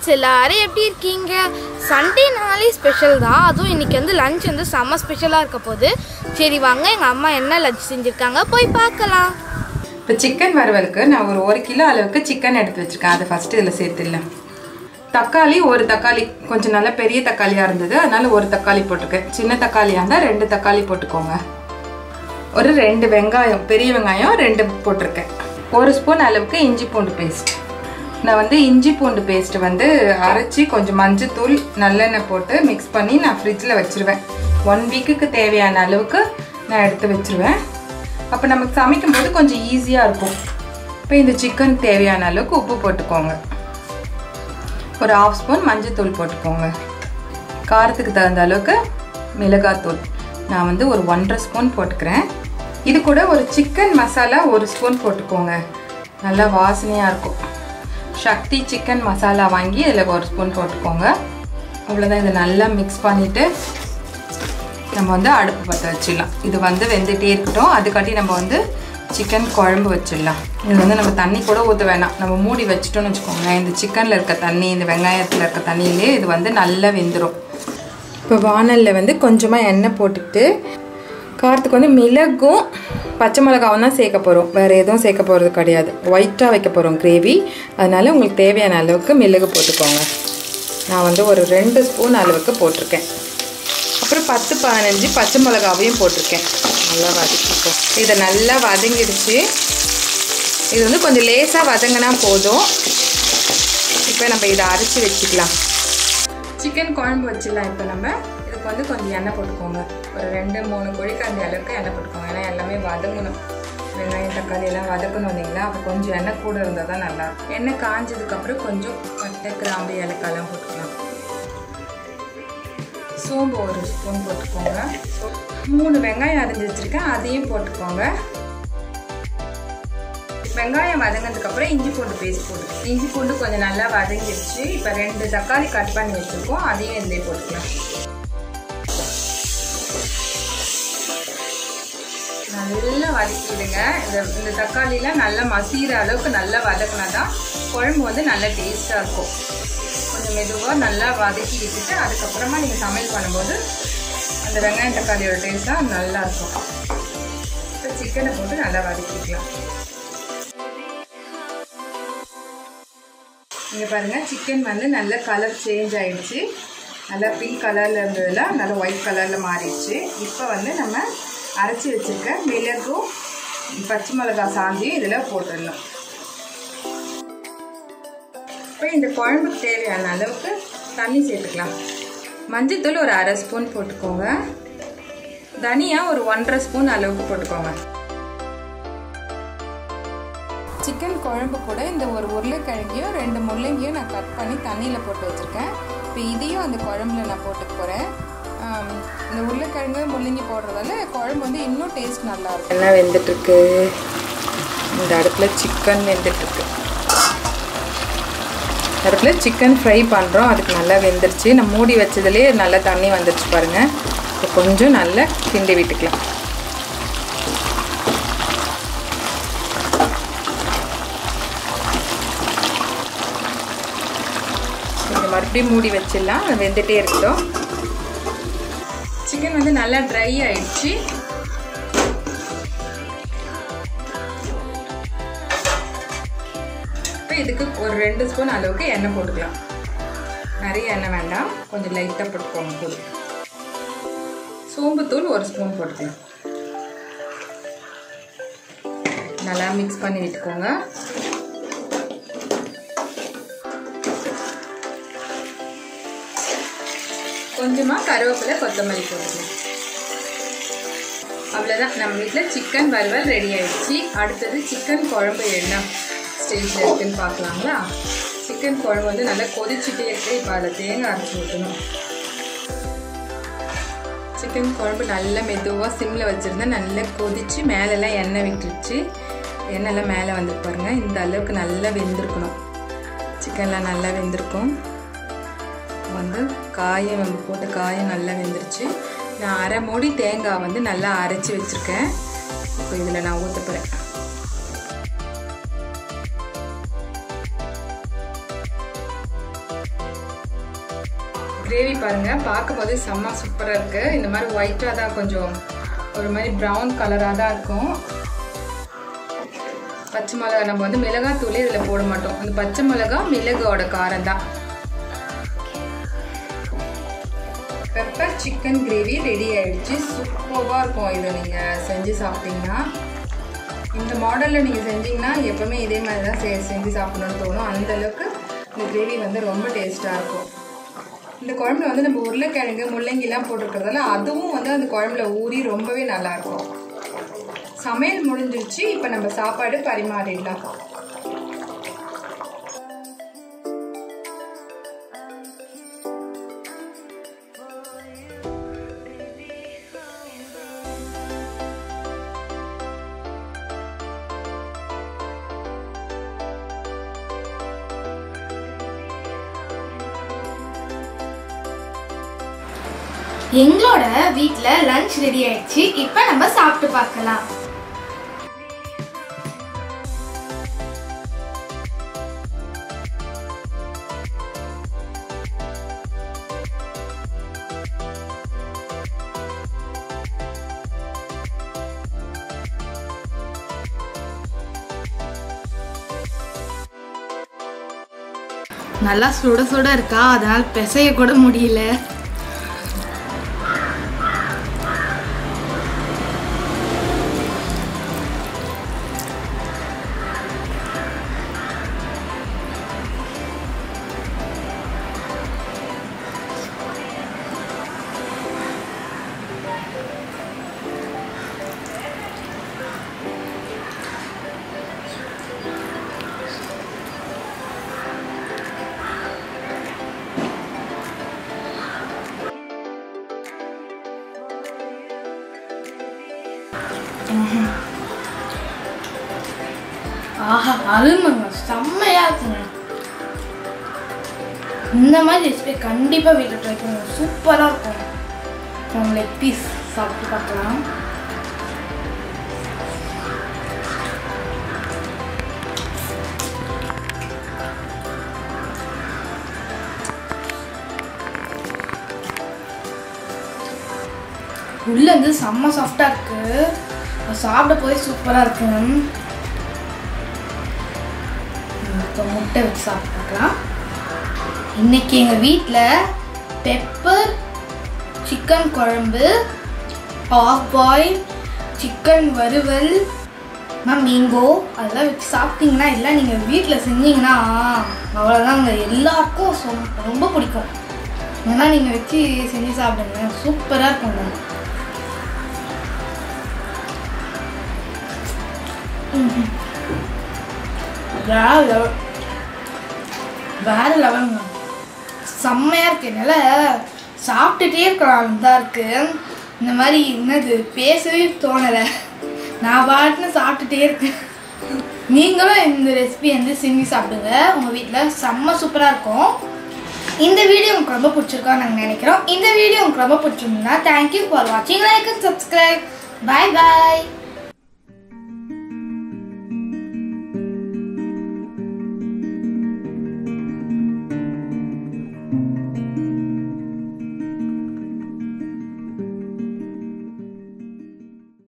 Friends எல்லாரும் எப்படி இருக்கீங்க சண்டேனாலே ஸ்பெஷல் தான் அதுவும் இன்னைக்கு வந்து லஞ்ச் வந்து செம்ம ஸ்பெஷலாக இருக்க போகுது சரி வாங்க எங்கள் அம்மா என்ன லஞ்ச் செஞ்சுருக்காங்க போய் பார்க்கலாம் இப்போ சிக்கன் வறுவலுக்கு நான் ஒரு ஒரு கிலோ அளவுக்கு சிக்கன் எடுத்து வச்சுருக்கேன் அதை ஃபஸ்ட்டு இதில் சேர்த்துடலாம் தக்காளி ஒரு தக்காளி கொஞ்சம் நல்லா பெரிய தக்காளியாக இருந்தது அதனால ஒரு தக்காளி போட்டிருக்கேன் சின்ன தக்காளியாக இருந்தால் ரெண்டு தக்காளி போட்டுக்கோங்க ஒரு ரெண்டு வெங்காயம் பெரிய வெங்காயம் ரெண்டு போட்டிருக்கேன் ஒரு ஸ்பூன் அளவுக்கு இஞ்சி பூண்டு பேஸ்ட் நான் வந்து இஞ்சி பூண்டு பேஸ்ட் வந்து அரைச்சி கொஞ்சம் மஞ்சத்தூள் நல்லெண்ணெய் போட்டு மிக்ஸ் பண்ணி நான் ஃப்ரிட்ஜில் வச்சுருவேன் ஒன் வீக்குக்கு தேவையான அளவுக்கு நான் எடுத்து வச்சுருவேன் அப்போ நமக்கு சமைக்கும்போது கொஞ்சம் ஈஸியாக இருக்கும் இப்போ இந்த சிக்கன் தேவையான அளவுக்கு உப்பு போட்டுக்கோங்க ஒரு ஆஃப் ஸ்பூன் மஞ்சத்தூள் போட்டுக்கோங்க காரத்துக்கு தகுந்த அளவுக்கு மிளகாத்தூள் நான் வந்து ஒரு ஒன்றரை ஸ்பூன் போட்டுக்கிறேன் இது கூட ஒரு சிக்கன் மசாலா ஒரு ஸ்பூன் போட்டுக்கோங்க நல்லா வாசனையாக இருக்கும் சக்தி சிக்கன் மசாலா வாங்கி இதில் ஒரு ஸ்பூன் போட்டுக்கோங்க அவ்வளோதான் இதை நல்லா மிக்ஸ் பண்ணிவிட்டு நம்ம வந்து அடுப்பு பற்ற வச்சிடலாம் இது வந்து வெந்துகிட்டே இருக்கட்டும் அதுக்காட்டி நம்ம வந்து சிக்கன் குழம்பு வச்சிடலாம் இது வந்து நம்ம தண்ணி கூட ஊற்ற வேணாம் நம்ம மூடி வச்சிட்டோம்னு வச்சுக்கோங்களேன் இந்த சிக்கனில் இருக்க தண்ணி இந்த வெங்காயத்தில் இருக்க தண்ணியிலே இது வந்து நல்லா வெந்துடும் இப்போ வானலில் வந்து கொஞ்சமாக எண்ணெய் போட்டுட்டு காரத்துக்கு வந்து மிளகும் பச்சை மிளகாவும் தான் சேர்க்க போகிறோம் வேறு எதுவும் சேர்க்க போகிறது கிடையாது ஒயிட்டாக வைக்க போகிறோம் கிரேவி அதனால் உங்களுக்கு தேவையான அளவுக்கு மிளகு போட்டுக்கோங்க நான் வந்து ஒரு ரெண்டு ஸ்பூன் அளவுக்கு போட்டிருக்கேன் அப்புறம் பத்து பதினஞ்சு பச்சை மிளகாவையும் போட்டிருக்கேன் நல்லா வதக்கிப்போம் இதை நல்லா வதங்கிடுச்சு இது வந்து கொஞ்சம் லேசாக வதங்கினா போதும் இப்போ நம்ம இதை அரைச்சி வச்சுக்கலாம் சிக்கன் குழம்பு வச்சிடலாம் இப்போ நம்ம இதுக்கு வந்து கொஞ்சம் எண்ணெய் போட்டுக்கோங்க ஒரு ரெண்டு மூணு கொழிக்காந்தி அளவுக்கு எண்ணெய் போட்டுக்கோங்க ஏன்னா எல்லாமே வதங்கணும் வெங்காயம் தக்காளி எல்லாம் வதக்கணும் இல்லைங்களா அப்போ கொஞ்சம் எண்ணெய் கூட இருந்தால் தான் நல்லா எண்ணெய் காஞ்சதுக்கப்புறம் கொஞ்சம் பட்டை கிராம்பு ஏலக்காயெல்லாம் போட்டுக்கலாம் சோம்பு ஒரு ஸ்பூன் போட்டுக்கோங்க மூணு வெங்காயம் அரிஞ்சு வச்சுருக்கேன் அதையும் போட்டுக்கோங்க வெங்காயம் வதங்கினதுக்கப்புறம் இஞ்சி பூண்டு பேஸ்ட் போட்டு இஞ்சி பூண்டு கொஞ்சம் நல்லா வதங்கிடுச்சு இப்போ ரெண்டு தக்காளி கட் பண்ணி வச்சுருக்கோம் அதையும் இதிலே போட்டுக்கலாம் நல்லா வதக்கிடுங்க இந்த இந்த தக்காளிலாம் நல்லா மசீர அளவுக்கு நல்லா வதக்கினா தான் குழம்பு வந்து நல்லா டேஸ்ட்டாக இருக்கும் கொஞ்சம் மெதுவாக நல்லா வதக்கி விட்டுட்டு அதுக்கப்புறமா நீங்கள் சமையல் பண்ணும்போது அந்த வெங்காயம் தக்காளியோட டேஸ்ட்டாக நல்லா இருக்கும் இப்போ சிக்கனை போட்டு நல்லா வதக்கிக்கலாம் இங்கே பாருங்கள் சிக்கன் வந்து நல்ல கலர் சேஞ்ச் ஆகிடுச்சு நல்லா பிங்க் கலரில் இருந்ததில் நல்லா ஒயிட் கலரில் மாறிடுச்சு இப்போ வந்து நம்ம அரைச்சி வச்சுருக்க மிளகும் பச்சை மிளகா சாந்தியும் இதில் போட்டுடலாம் இப்போ இந்த குழம்புக்கு தேவையான அளவுக்கு தண்ணி சேர்த்துக்கலாம் மஞ்சத்தூள் ஒரு அரை ஸ்பூன் போட்டுக்கோங்க தனியா ஒரு ஒன்றரை ஸ்பூன் அளவுக்கு போட்டுக்கோங்க சிக்கன் குழம்பு கூட இந்த ஒரு உருளைக்கிழங்கையும் ரெண்டு முள்ளங்கியும் நான் கட் பண்ணி தண்ணியில் போட்டு வச்சுருக்கேன் இப்போ இதையும் அந்த குழம்புல நான் போட்டுக்க போகிறேன் இந்த உருளைக்கிழங்கு முள்ளங்கி போடுறதால குழம்பு வந்து இன்னும் டேஸ்ட் நல்லா இருக்கும் எல்லாம் வெந்துட்டுருக்கு இந்த அடுப்பில் சிக்கன் வெந்துட்டுருக்கு அடுப்பில் சிக்கன் ஃப்ரை பண்ணுறோம் அதுக்கு நல்லா வெந்துருச்சு நான் மூடி வச்சதுலேயே நல்லா தண்ணி வந்துருச்சு பாருங்கள் இப்போ கொஞ்சம் நல்லா கிண்டி விட்டுக்கலாம் கொஞ்சம் மறுபடியும் மூடி வச்சிடலாம் வெந்துட்டே இருக்கட்டும் சிக்கன் வந்து நல்லா ட்ரை ஆயிடுச்சு இப்போ இதுக்கு ஒரு ரெண்டு ஸ்பூன் அளவுக்கு எண்ணெய் போட்டுக்கலாம் நிறைய எண்ணெய் வேண்டாம் கொஞ்சம் லைட்டாக போட்டுக்கோங்க போது சோம்புத்தூள் ஒரு ஸ்பூன் போட்டுக்கலாம் நல்லா மிக்ஸ் பண்ணி விட்டுக்கோங்க கொஞ்சமாக கருவேப்பிலை கொத்தமல்லி போட்டுக்கலாம் அவ்வளோதான் நம்ம வீட்டில் சிக்கன் வறுவல் ரெடி ஆயிடுச்சு அடுத்தது சிக்கன் குழம்பு என்ன ஸ்டேஜில் இருக்குன்னு பார்க்கலாங்களா சிக்கன் குழம்பு வந்து நல்லா கொதிச்சுட்டே இருக்கு இப்போ அதில் தேங்காய் அரைச்சி ஊற்றணும் சிக்கன் குழம்பு நல்லா மெதுவாக சிம்மில் வச்சுருந்தேன் நல்லா கொதித்து மேலெல்லாம் எண்ணெய் விட்டுருச்சு எண்ணெய்லாம் மேலே வந்து பாருங்கள் இந்த அளவுக்கு நல்லா வெந்திருக்கணும் சிக்கன்லாம் நல்லா வெந்திருக்கும் வந்து காயம் நம்ம போட்ட காயம் நல்லா வெந்துருச்சு நான் அரை மூடி தேங்காய் வந்து நல்லா அரைச்சி வச்சுருக்கேன் இப்போ இதில் நான் ஊற்ற போகிறேன் கிரேவி பாருங்கள் பார்க்கும்போது செம்ம சூப்பராக இருக்குது இந்த மாதிரி ஒயிட்டாக தான் கொஞ்சம் ஒரு மாதிரி ப்ரௌன் கலராக தான் இருக்கும் பச்சை மிளகா நம்ம வந்து மிளகாத்தூளே இதில் போட மாட்டோம் அந்த பச்சை மிளகா மிளகோட காரம் தான் பெப்பர் சிக்கன் கிரேவி ரெடி ஆயிடுச்சு சூப்பராக இருக்கும் இதை நீங்கள் செஞ்சு சாப்பிட்டீங்கன்னா இந்த மாடலில் நீங்கள் செஞ்சீங்கன்னா எப்போவுமே இதே மாதிரி தான் செ செஞ்சு சாப்பிடணும்னு தோணும் அந்த அளவுக்கு இந்த கிரேவி வந்து ரொம்ப டேஸ்ட்டாக இருக்கும் இந்த குழம்புல வந்து நம்ம உருளைக்கிழங்கு முள்ளங்கிலாம் போட்டிருக்கிறதால அதுவும் வந்து அந்த குழம்புல ஊறி ரொம்பவே நல்லாயிருக்கும் சமையல் முடிஞ்சிருச்சு இப்போ நம்ம சாப்பாடு பரிமாறிடலாம் எங்களோட வீட்டில் லஞ்ச் ரெடி ஆயிடுச்சு இப்போ நம்ம சாப்பிட்டு பார்க்கலாம் நல்லா சுட சுட இருக்கா அதனால் பிசைய கூட முடியல ஆஹா அருமைங்க செம்மையா இருக்குங்க இந்த மாதிரி ரெசிபி கண்டிப்பாக வீட்டில் ட்ரை பண்ணுங்க சூப்பராக இருக்கும் நம்ம லெக் பீஸ் சாப்பிட்டு பார்க்கலாம் உள்ள வந்து செம்ம சாஃப்டாக இருக்கு அது சாப்பிட போய் சூப்பராக இருக்குங்க இப்போ முட்டை வச்சு சாப்பிட்டு பார்க்கலாம் இன்னைக்கு எங்கள் வீட்டில் பெப்பர் சிக்கன் குழம்பு ஆஃப் பாயில் சிக்கன் வறுவல் மீங்கோ அதெல்லாம் வச்சு சாப்பிட்டீங்கன்னா எல்லாம் நீங்கள் வீட்டில் செஞ்சீங்கன்னா அவ்வளோதாங்க எல்லாருக்கும் சொ- ரொம்ப பிடிக்கும் ஏன்னா நீங்கள் வச்சு செஞ்சு சாப்பிடுங்க சூப்பராக இருக்குங்க ம்ஹும். வேற லெவல் வேற லெவலுங்க செம்மையாக இருக்கு என்னால் சாப்பிட்டுட்டே இருக்கலாம் தான் இருக்கு இந்த மாதிரி என்னது பேசவே தோணலை நான் பாட்டுன்னு சாப்பிட்டுட்டே இருக்கேன் நீங்களும் இந்த ரெசிபி வந்து செஞ்சு சாப்பிடுங்க உங்கள் வீட்டில் செம்ம சூப்பராக இருக்கும் இந்த வீடியோ உங்களுக்கு ரொம்ப பிடிச்சிருக்கோம் நாங்கள் நினைக்கிறோம் இந்த வீடியோ உங்களுக்கு ரொம்ப பிடிச்சிருந்தா தேங்க்யூ ஃபார் வாட்சிங் like and subscribe bye bye